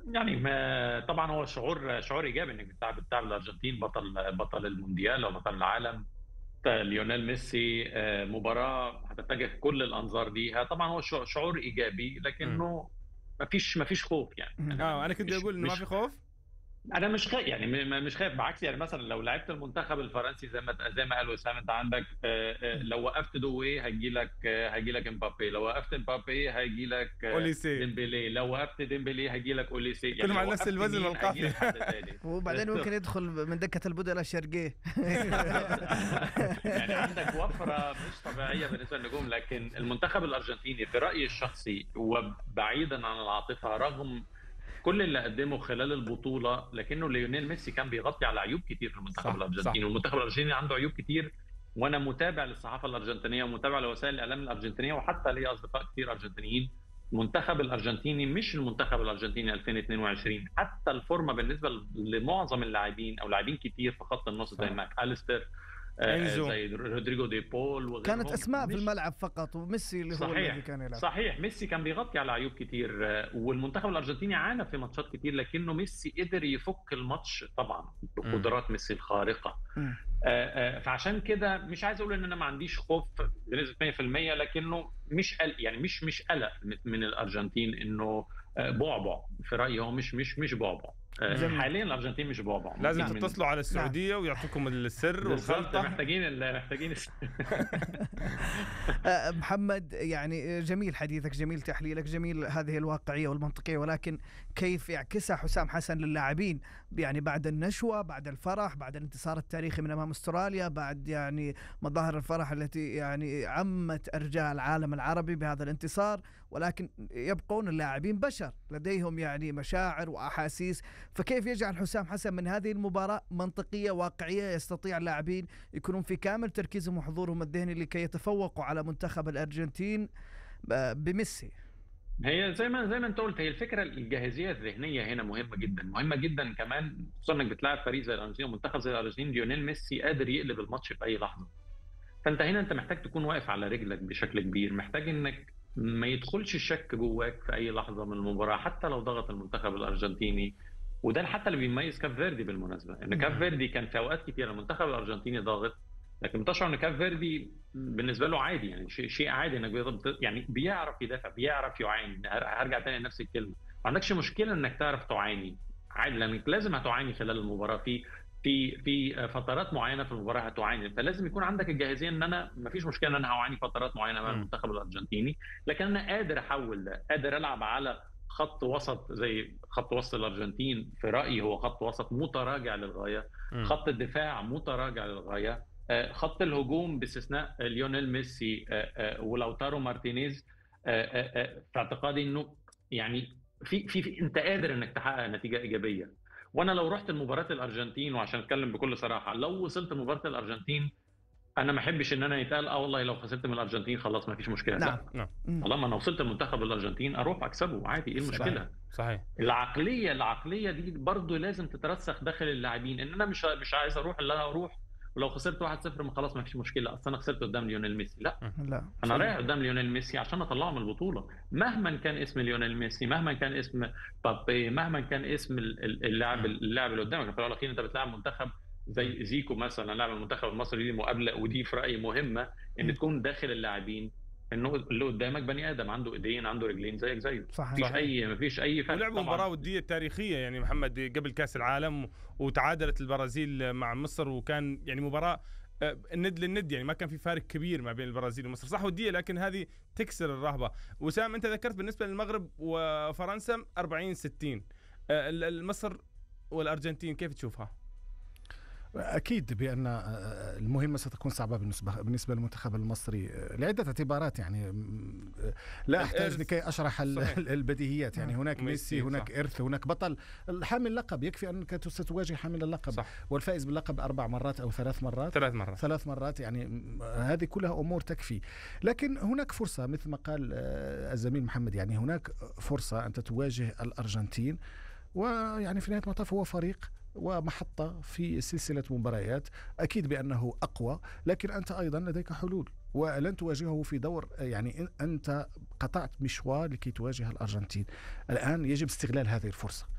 يعني ما طبعا هو شعور شعور ايجابي انك بتلعب بتلعب الارجنتين بطل بطل المونديال او بطل العالم ليونيل ميسي آه، مباراه هتتجه كل الانظار ليها طبعا هو شعور ايجابي لكنه ما فيش ما فيش خوف يعني اه انا كنت بقول انه ما في خوف انا مش خايف يعني مش خايف بعكس يعني مثلا لو لعبت المنتخب الفرنسي زي ما زي ما قال وسام انت عندك آه، آه، لو وقفت دوي هيجي لك هيجي لك امبابي لو وقفت امبابي هيجي لك اوليسي ديمبلي لو وقفت ديمبلي هيجي لك اوليسي يعني كلهم على نفس الوزن والقافيه وبعدين ممكن يدخل من دكه البدلاء الشرقيه يعني عندك وفره مش طبيعيه بالنسبه للنجوم لكن المنتخب الارجنتيني في رايي الشخصي وبعيدا عن العاطفه رغم كل اللي قدمه خلال البطوله لكنه ليونيل ميسي كان بيغطي على عيوب كتير في المنتخب الارجنتيني والمنتخب الارجنتيني عنده عيوب كتير وانا متابع للصحافه الارجنتينيه ومتابع لوسائل الاعلام الارجنتينيه وحتى لي اصدقاء كتير ارجنتينيين المنتخب الارجنتيني مش المنتخب الارجنتيني 2022 حتى الفورمه بالنسبه لمعظم اللاعبين او لاعبين كتير في خط النص زي ماك اليستر انزو زي رودريجو دي بول وغيرهم كانت اسماء في الملعب فقط وميسي اللي هو صحيح الذي كان يلعب صحيح ميسي كان بيغطي على عيوب كتير والمنتخب الارجنتيني عانى في ماتشات كتير لكنه ميسي قدر يفك الماتش طبعا بقدرات ميسي الخارقه آآ آآ فعشان كده مش عايز اقول ان انا ما عنديش خوف بنسبه 100% لكنه مش قلق يعني مش مش قلق من الارجنتين انه بعبع في رايي هو مش مش مش بعبع حاليا الارجنتين مش بعبع لازم تتصلوا على السعوديه نعم. ويعطوكم السر والخلطه محتاجين محتاجين محمد يعني جميل حديثك جميل تحليلك جميل هذه الواقعيه والمنطقيه ولكن كيف يعكسها حسام حسن للاعبين يعني بعد النشوه بعد الفرح بعد الانتصار التاريخي من امام استراليا بعد يعني مظاهر الفرح التي يعني عمت ارجاء العالم العربي بهذا الانتصار ولكن يبقون اللاعبين بشر لديهم يعني مشاعر واحاسيس فكيف يجعل حسام حسن من هذه المباراه منطقيه واقعيه يستطيع اللاعبين يكونون في كامل تركيزهم وحضورهم الذهني لكي يتفوقوا على منتخب الارجنتين بميسي هي زي ما زي ما انت قلت هي الفكره الجاهزيه الذهنيه هنا مهمه جدا مهمه جدا كمان خصوصا انك بتلاعب فريق زي الارجنتين ومنتخب زي الارجنتين ليونيل ميسي قادر يقلب الماتش في اي لحظه فانت هنا انت محتاج تكون واقف على رجلك بشكل كبير محتاج انك ما يدخلش الشك جواك في اي لحظه من المباراه حتى لو ضغط المنتخب الارجنتيني وده حتى اللي بيميز كاف فيردي بالمناسبه ان كاف فيردي كان في اوقات كتيره المنتخب الارجنتيني ضاغط لكن بتشعر ان كاف فيردي بالنسبه له عادي يعني شيء شيء عادي انك يعني بيعرف يدافع بيعرف يعاني هرجع تاني لنفس الكلمه ما عندكش مشكله انك تعرف تعاني عادي لانك لازم هتعاني خلال المباراه في في في فترات معينه في المباراه هتعاني فلازم يكون عندك الجاهزيه ان انا ما فيش مشكله ان انا هعاني فترات معينه مع المنتخب الارجنتيني لكن انا قادر احول ده قادر العب على خط وسط زي خط وسط الارجنتين في رايي هو خط وسط متراجع للغايه م. خط الدفاع متراجع للغايه خط الهجوم باستثناء ليونيل ميسي ولوتارو مارتينيز في اعتقادي انه يعني في في, في انت قادر انك تحقق نتيجه ايجابيه وانا لو رحت لمباراه الارجنتين وعشان اتكلم بكل صراحه لو وصلت مباراه الارجنتين انا ما احبش ان انا يتقال اه والله لو خسرت من الارجنتين خلاص ما فيش مشكله نعم لا طالما انا وصلت المنتخب الارجنتين اروح اكسبه عادي ايه المشكله صحيح. صحيح العقليه العقليه دي برضه لازم تترسخ داخل اللاعبين ان انا مش مش عايز اروح اللي انا اروح ولو خسرت 1-0 ما خلاص ما فيش مشكله اصل انا خسرت قدام ليونيل ميسي لا لا انا رايح قدام ليونيل ميسي عشان اطلعه من البطوله مهما كان اسم ليونيل ميسي مهما كان اسم بابي مهما كان اسم اللاعب اللاعب اللي قدامك في الاول والاخير انت بتلعب منتخب زي زيكو مثلا لاعب المنتخب المصري دي مقابله ودي في رايي مهمه ان تكون داخل اللاعبين انه اللي قدامك بني ادم عنده ايدين عنده رجلين زيك زيه صحيح مفيش اي مفيش اي فرق ولعبوا مباراه وديه تاريخيه يعني محمد قبل كاس العالم وتعادلت البرازيل مع مصر وكان يعني مباراه الند للند يعني ما كان في فارق كبير ما بين البرازيل ومصر صح وديه لكن هذه تكسر الرهبه وسام انت ذكرت بالنسبه للمغرب وفرنسا 40 60 مصر والارجنتين كيف تشوفها اكيد بان المهمه ستكون صعبه بالنسبه بالنسبه للمنتخب المصري لعده اعتبارات يعني لا احتاج لكي اشرح صحيح. البديهيات يعني هناك ميسي هناك صح. ارث هناك بطل حامل لقب يكفي انك ستواجه حامل اللقب صح. والفائز باللقب اربع مرات او ثلاث مرات ثلاث مرات ثلاث مرات يعني هذه كلها امور تكفي لكن هناك فرصه مثل ما قال الزميل محمد يعني هناك فرصه ان تواجه الارجنتين ويعني في نهايه المطاف هو فريق ومحطة في سلسلة مباريات أكيد بأنه أقوى لكن أنت أيضا لديك حلول ولن تواجهه في دور يعني أنت قطعت مشوار لكي تواجه الأرجنتين الآن يجب استغلال هذه الفرصة